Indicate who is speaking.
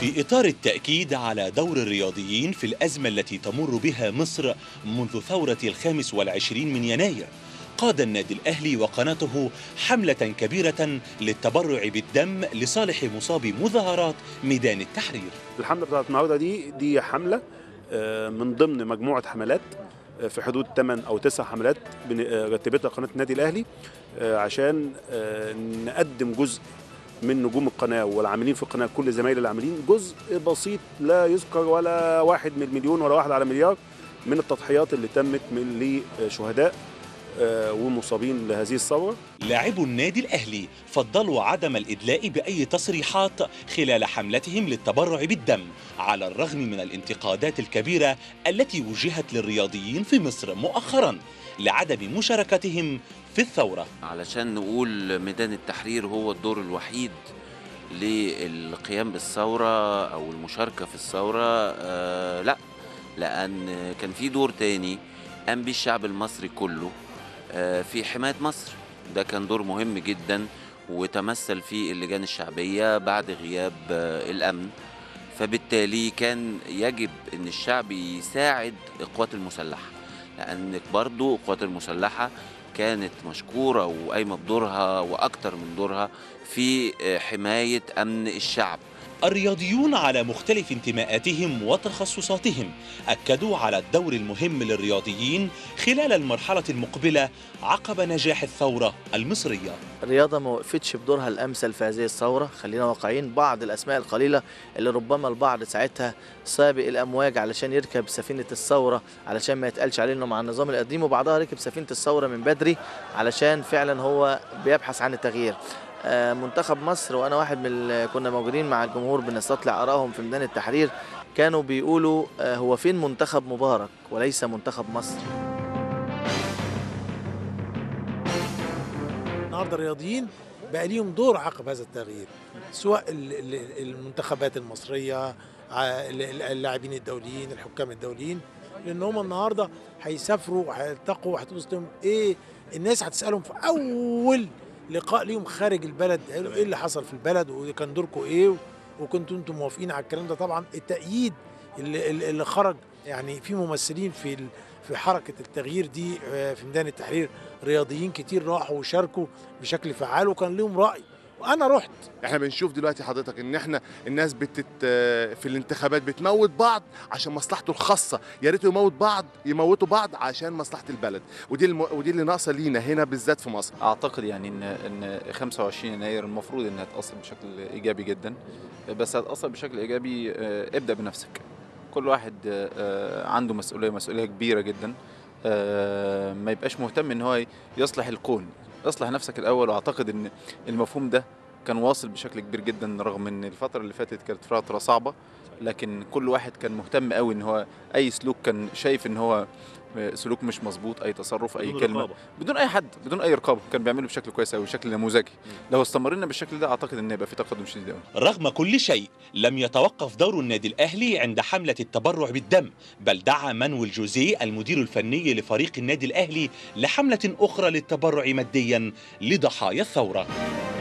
Speaker 1: في إطار التأكيد على دور الرياضيين في الأزمة التي تمر بها مصر منذ ثورة الخامس والعشرين من يناير قاد النادي الأهلي وقناته حملة كبيرة للتبرع بالدم لصالح مصابي مظاهرات ميدان التحرير
Speaker 2: الحملة بتاعت النهارده دي دي حملة آه، من ضمن مجموعة حملات آه، في حدود 8 أو 9 حملات بن- آه، رتبتها قناة النادي الأهلي آه، عشان آه، نقدم جزء من نجوم القناة والعاملين في القناة كل زمايل العاملين جزء بسيط لا يذكر ولا واحد من المليون ولا واحد على مليار من التضحيات اللي تمت من لشهداء آه، ومصابين لهذه الثورة
Speaker 1: لاعبو النادي الأهلي فضلوا عدم الإدلاء بأي تصريحات خلال حملتهم للتبرع بالدم على الرغم من الانتقادات الكبيرة التي وجهت للرياضيين في مصر مؤخرا لعدم مشاركتهم في الثورة
Speaker 3: علشان نقول ميدان التحرير هو الدور الوحيد للقيام بالثورة أو المشاركة في الثورة آه لا لأن كان في دور تاني قام بيه الشعب المصري كله آه في حماية مصر ده كان دور مهم جدا وتمثل فيه اللجان الشعبية بعد غياب آه الأمن فبالتالي كان يجب أن الشعب يساعد القوات المسلحة لأن برضو القوات المسلحة كانت مشكورة وقايمة بدورها وأكتر من دورها في آه، حماية أمن الشعب
Speaker 1: الرياضيون على مختلف انتماءاتهم وتخصصاتهم أكدوا على الدور المهم للرياضيين خلال المرحلة المقبلة عقب نجاح الثورة المصرية
Speaker 4: الرياضة ما وقفتش بدورها الأمثل في هذه الثورة خلينا واقعيين بعض الأسماء القليلة اللي ربما البعض ساعتها سابق الأمواج علشان يركب سفينة الثورة علشان ما يتقالش عليه إنه مع النظام القديم وبعضها ركب سفينة الثورة من بدري علشان فعلا هو بيبحث عن التغيير آه، منتخب مصر وأنا واحد من اللي كنا موجودين مع الجمهور بنستطلع آرائهم في ميدان التحرير كانوا بيقولوا آه، هو فين منتخب مبارك وليس منتخب مصر
Speaker 5: النهارده الرياضيين بقى ليهم دور عقب هذا التغيير سواء ال- ال- المنتخبات المصريه ع- ال- ال- اللاعبين الدوليين الحكام الدوليين لان هم النهارده هيسافروا وهيلتقوا وهتبص لهم ايه الناس هتسالهم في اول لقاء ليهم خارج البلد قالوا ايه اللي حصل في البلد وكان دوركم ايه وكنتوا انتم موافقين على الكلام ده طبعا التأييد اللي, اللي اللي خرج يعني في ممثلين في ال- في حركه التغيير دي آه، في ميدان التحرير رياضيين كتير راحوا وشاركوا بشكل فعال وكان لهم رأي وانا رحت
Speaker 6: احنا بنشوف دلوقتي حضرتك ان احنا الناس بتت في الانتخابات بتموت بعض عشان مصلحته الخاصه يا ريت يموت بعض يموتوا بعض عشان مصلحه البلد ودي الم... ودي اللي ناقصه لينا هنا بالذات في مصر
Speaker 7: اعتقد يعني ان ان 25 يناير المفروض انها تاثر بشكل ايجابي جدا بس هتاثر بشكل ايجابي آه، ابدا بنفسك كل واحد آه، آه، عنده مسؤوليه مسؤوليه كبيره جدا آه، ما يبقاش مهتم ان هو يصلح الكون اصلح نفسك الاول واعتقد ان المفهوم ده كان واصل بشكل كبير جدا رغم ان الفتره اللي فاتت كانت فتره صعبه لكن كل واحد كان مهتم قوي ان هو اي سلوك كان شايف ان هو سلوك مش مظبوط اي تصرف اي كلمه بدون اي حد بدون اي رقابه كان بيعمله بشكل كويس قوي بشكل نموذجي لو استمرنا بالشكل ده اعتقد ان يبقى في تقدم شديد قوي
Speaker 1: رغم كل شيء لم يتوقف دور النادي الأهلي عند حملة التبرع بالدم بل دعا مانويل جوزيه المدير الفني لفريق النادي الأهلي لحملة أخرى للتبرع ماديا لضحايا الثورة